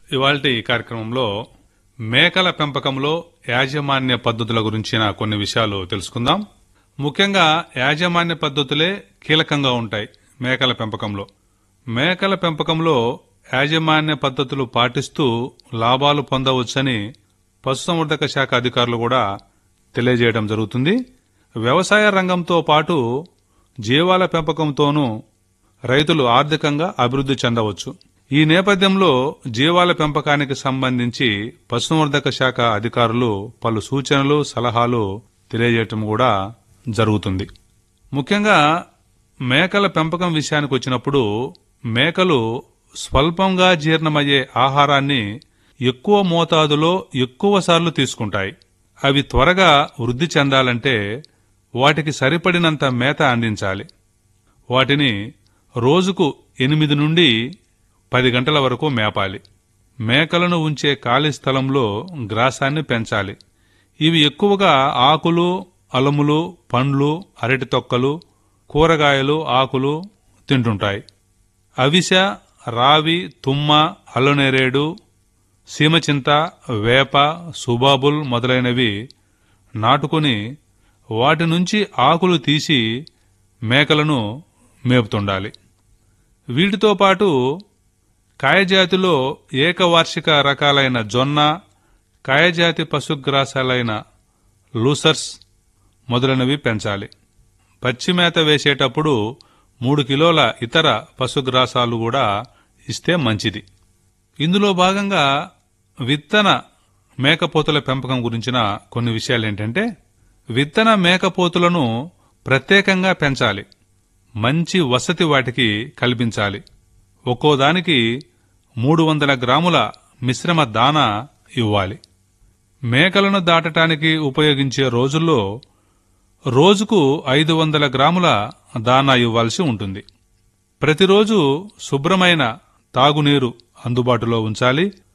ఇవాల్టి ఈ కార్యక్రమంలో మేకల పెంపకంలో యాజమాన్య పద్ధతుల గురించిన కొన్ని విషయాలు తెలుసుకుందాం ముఖ్యంగా యాజమాన్య పద్ధతులే కీలకంగా ఉంటాయి మేకల పెంపకంలో మేకల పెంపకంలో యాజమాన్య పద్ధతులు పాటిస్తూ లాభాలు పొందవచ్చని పశుసంవర్ధక శాఖ అధికారులు కూడా తెలియజేయడం జరుగుతుంది వ్యవసాయ రంగంతో పాటు జీవాల పెంపకంతోనూ రైతులు ఆర్థికంగా అభివృద్ధి చెందవచ్చు ఈ నేపథ్యంలో జీవాల పెంపకానికి సంబంధించి పశుసంవర్ధక శాఖ అధికారులు పలు సూచనలు సలహాలు తెలియజేయటం కూడా జరుగుతుంది ముఖ్యంగా మేకల పెంపకం విషయానికి వచ్చినప్పుడు మేకలు స్వల్పంగా జీర్ణమయ్యే ఆహారాన్ని ఎక్కువ మోతాదులో ఎక్కువ సార్లు తీసుకుంటాయి అవి త్వరగా వృద్ధి చెందాలంటే వాటికి సరిపడినంత మేత అందించాలి వాటిని రోజుకు ఎనిమిది నుండి పది గంటల వరకు మేపాలి మేకలను ఉంచే ఖాళీ స్థలంలో గ్రాసాన్ని పెంచాలి ఇవి ఎక్కువగా ఆకులు అలములు పండ్లు అరటి తొక్కలు కూరగాయలు ఆకులు తింటుంటాయి అవిస రావి తుమ్మ అల్లనేరేడు సీమచింత వేప సుబాబుల్ మొదలైనవి నాటుకుని వాటి నుంచి ఆకులు తీసి మేకలను మేపుతుండాలి వీటితో పాటు కాయజాతిలో ఏకవార్షిక రకాలైన జొన్న కాయజాతి పశుగ్రాసాలైన లూసర్స్ మొదలైనవి పెంచాలి పచ్చిమేత వేసేటప్పుడు మూడు కిలోల ఇతర పశుగ్రాసాలు కూడా ఇస్తే మంచిది ఇందులో భాగంగా విత్తన మేకపోతుల పెంపకం గురించిన కొన్ని విషయాలు ఏంటంటే విత్తన మేకపోతులను ప్రత్యేకంగా పెంచాలి మంచి వసతి వాటికి కల్పించాలి ఒక్కో దానికి మూడు వందల గ్రాముల మిశ్రమ దానా ఇవ్వాలి మేకలను దాటటానికి ఉపయోగించే రోజుల్లో రోజుకు ఐదు వందల గ్రాముల దానా ఇవ్వాల్సి ఉంటుంది ప్రతిరోజు శుభ్రమైన తాగునీరు అందుబాటులో ఉంచాలి